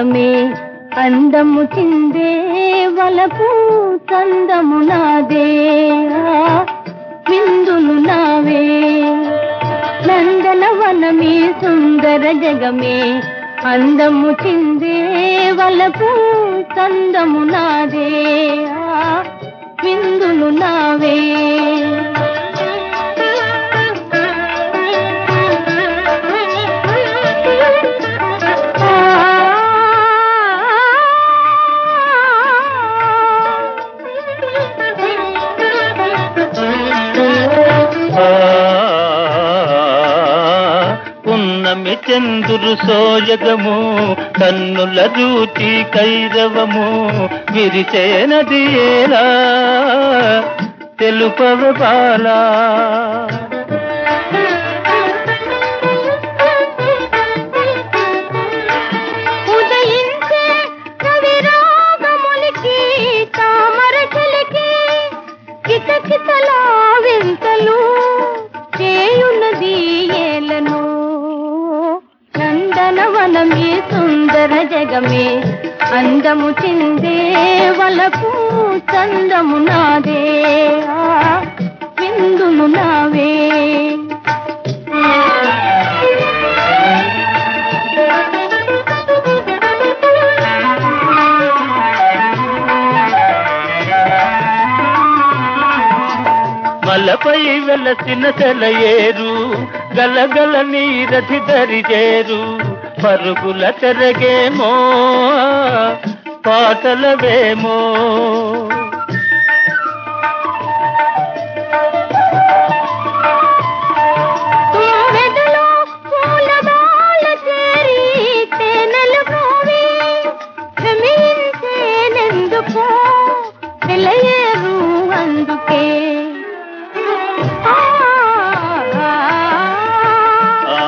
జగమే అందము చిందే వలపు చందము నాదే ఆ, విందులు నావే నందనవనమే సుందర జగమే అందము చిందే వలపు చందము నాదే ఆ, విందులు నావే ఆ, పున్నమి చందురు సోయగము కన్నుల రూచి కైరవము విరిచేనది ఏలా తెలుపవ బాలా ఉదయించే కవిరాగములకి తామర చెలికి కితకితలా వింతలు చేయున్నది ఏలను నందనవనమే సుందర జగమే అందము చిందే వలపు చందము నాదే ఆ, విందును నావే మలపై వెలసిన సెలయేరు గలగల నీరథి దరిజేరు పరుగుల తెరగేమో పాటలవేమో తుమ్మెదలో పూలబాల చేరి తేనెలు పోవి భ్రమించేనెందుకో నిలయేరు అందుకే ఆ, ఆ, ఆ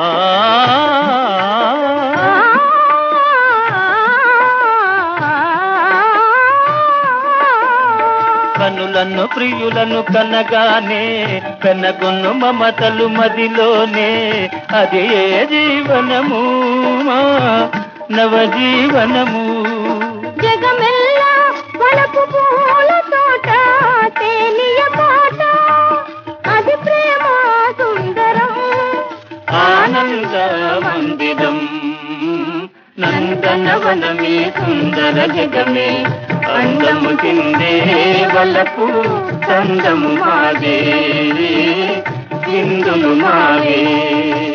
కనులను ప్రియులను కనగానే కనగొన్ను మమతలు మదిలోనే అది ఏ జీవనము మా నవజీవనము జగమెల్లా వలపు పూల తోట తేలియ పాట అది ప్రేమ సుందరం ఆనంద మందిరం నందనవనమే సుందర జగమే అందము కిందే వలపు చందము మాదే ఇందులు మావే